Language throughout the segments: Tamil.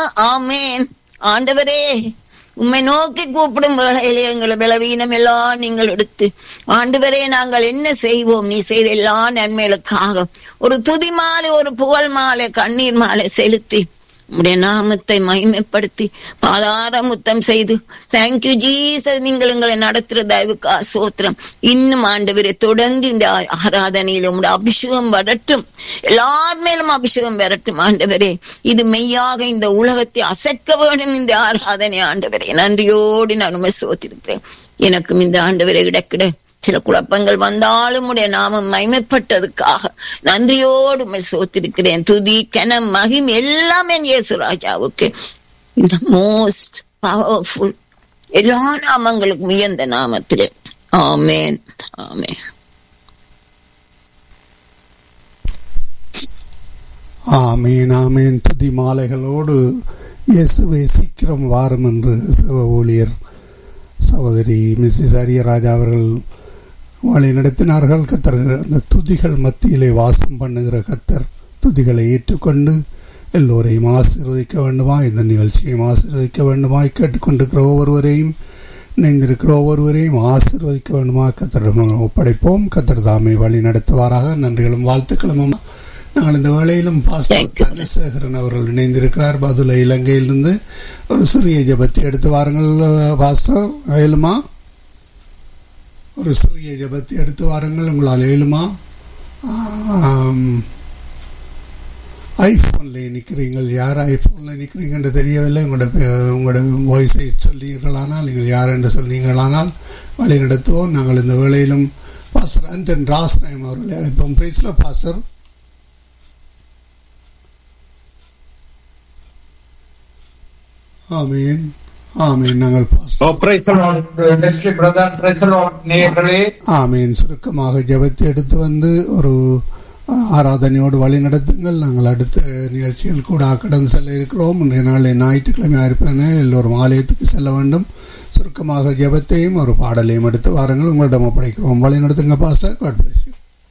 ஆமேன் ஆண்டவரே உம்மை நோக்கி கூப்பிடும் வேளையிலே எங்களை பலவீனம் எல்லாம் நீங்கள் எடுத்து ஆண்டவரே நாங்கள் என்ன செய்வோம் நீ செய்த எல்லா நன்மைகளுக்காக ஒரு துதி மாலை ஒரு புகழ் மாலை கண்ணீர் மாலை செலுத்தி உம்முடைய நாமத்தை மகிமைப்படுத்தி பாதார முத்தம் செய்து தேங்க்யூ ஜீசஸ் நீங்கள் எங்களை நடத்துற தயவுக்கா சோத்திரம் இன்னும் ஆண்டவரை தொடர்ந்து இந்த ஆ- ஆராதனையில் உம்முடைய அபிஷேகம் வரட்டும் எல்லார் மேலும் அபிஷேகம் வரட்டும் ஆண்டவரே இது மெய்யாக இந்த உலகத்தை அசைக்க வேண்டும் இந்த ஆராதனை ஆண்டவரே நன்றியோடு நான் உண்மை சோத்திருக்கிறேன் எனக்கும் இந்த ஆண்டவரை இடக்கிட சில குழப்பங்கள் வந்தாலும் உடைய நாமம் மைமைப்பட்டதுக்காக நன்றியோடு உம்மை சோத்திருக்கிறேன் துதி கனம் மகிம் எல்லாமே இயேசு ராஜாவுக்கு இந்த மோஸ்ட் பவர்ஃபுல் எல்லா நாமங்களுக்கும் உயர்ந்த நாமத்திலே ஆமேன் ஆமேன் ஆமீன் ஆமீன் துதி மாலைகளோடு இயேசுவை சீக்கிரம் வாரும் என்று சிவ ஊழியர் சகோதரி மிஸ்ஸஸ் அரியராஜா அவர்கள் வழி நடத்தினார்கள் கத்தர் அந்த துதிகள் மத்தியிலே வாசம் பண்ணுகிற கத்தர் துதிகளை ஏற்றுக்கொண்டு எல்லோரையும் ஆசீர்வதிக்க வேண்டுமா இந்த நிகழ்ச்சியையும் ஆசீர்வதிக்க வேண்டுமாய் கேட்டுக்கொண்டிருக்கிற ஒவ்வொருவரையும் இணைந்திருக்கிற ஒவ்வொருவரையும் ஆசீர்வதிக்க வேண்டுமா கத்தரிடம் ஒப்படைப்போம் கத்தர் தாமை வழி நடத்துவாராக நன்றிகளும் வாழ்த்துக்களும் அம்மா. நாங்கள் இந்த வேளையிலும் பாஸ்டர் Thank you. தனசேகரன் அவர்கள் இணைந்திருக்கிறார் பதுல இலங்கையிலிருந்து ஒரு சிறிய ஜெபத்தை எடுத்து வாருங்கள் பாஸ்டர் ஏழுமா ஒரு சிறிய ஜெபத்தை எடுத்து வாருங்கள் உங்களால் ஏழுமா ஐஃபோனில் நிற்கிறீங்கள் யார் ஐஃபோனில் நிற்கிறீங்கன்னு தெரியவில்லை உங்களோட பே- உங்களோட வாய்ஸை சொல்லீர்களானால் நீங்கள் யார் என்று சொன்னீங்களானால் வழி நடத்துவோம் நாங்கள் இந்த வேளையிலும் பாஸ்டர் அந்தன் ராஸ்நாயம் அவர்களை அழைப்போம் பேசல பாஸ்டர் ஆமீன் ஆமீன் நாங்கள் pastor Oh, praise the Lord, Leslie brother, praise the Lord, நேயர்களே ஆமீன் சுருக்கமாக ஜெபத்தை எடுத்து வந்து ஒரு ஆராதனையோடு வழி நடத்துங்கள் நாங்கள் அடுத்த நிகழ்ச்சியில் கூட கடந்து செல்ல இருக்கிறோம் இன்றைய நாளை ஞாயிற்றுக்கிழமை இருப்பதன எல்லோரும் ஆலயத்துக்கு செல்ல வேண்டும் சுருக்கமாக ஜெபத்தையும் ஒரு பாடலையும் எடுத்து வாருங்கள் உங்களிடம் ஒப்படைக்கிறோம் வழி நடத்துங்க பாச காட் பிளஸ்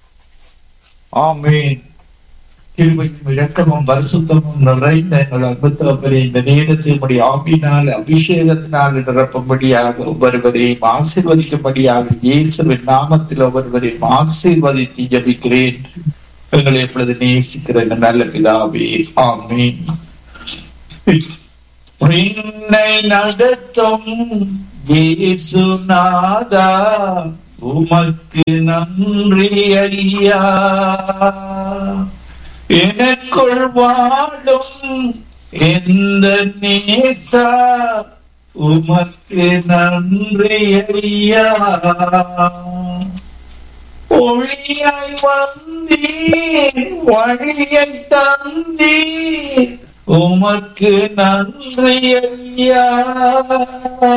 ஆமென் கிருபையும் இரக்கமும் பரிசுத்தமும் நிறைந்த எங்கள் அற்புதப்படி இந்த நேரத்தில் உம்முடைய ஆவினால் அபிஷேகத்தினால் நிரப்பும்படியாக ஒவ்வொருவரையும் ஆசீர்வதிக்கும்படியாக இயேசுவின் நாமத்தில் ஒவ்வொருவரையும் ஆசீர்வதித்து ஜபிக்கிறேன் எங்களை எப்பொழுது நேசிக்கிற இந்த நல்ல பிதாவே ஆமென் உன்னை நடத்தும் இயேசுநாதா உமக்கு நன்றி ஐயா எனக்குள் வாழும் எந்த நேசா உமக்கு நன்றி ஐயா ஒளியாய் வந்தீர் வழியை தந்தீர் உமக்கு நன்றி ஐயா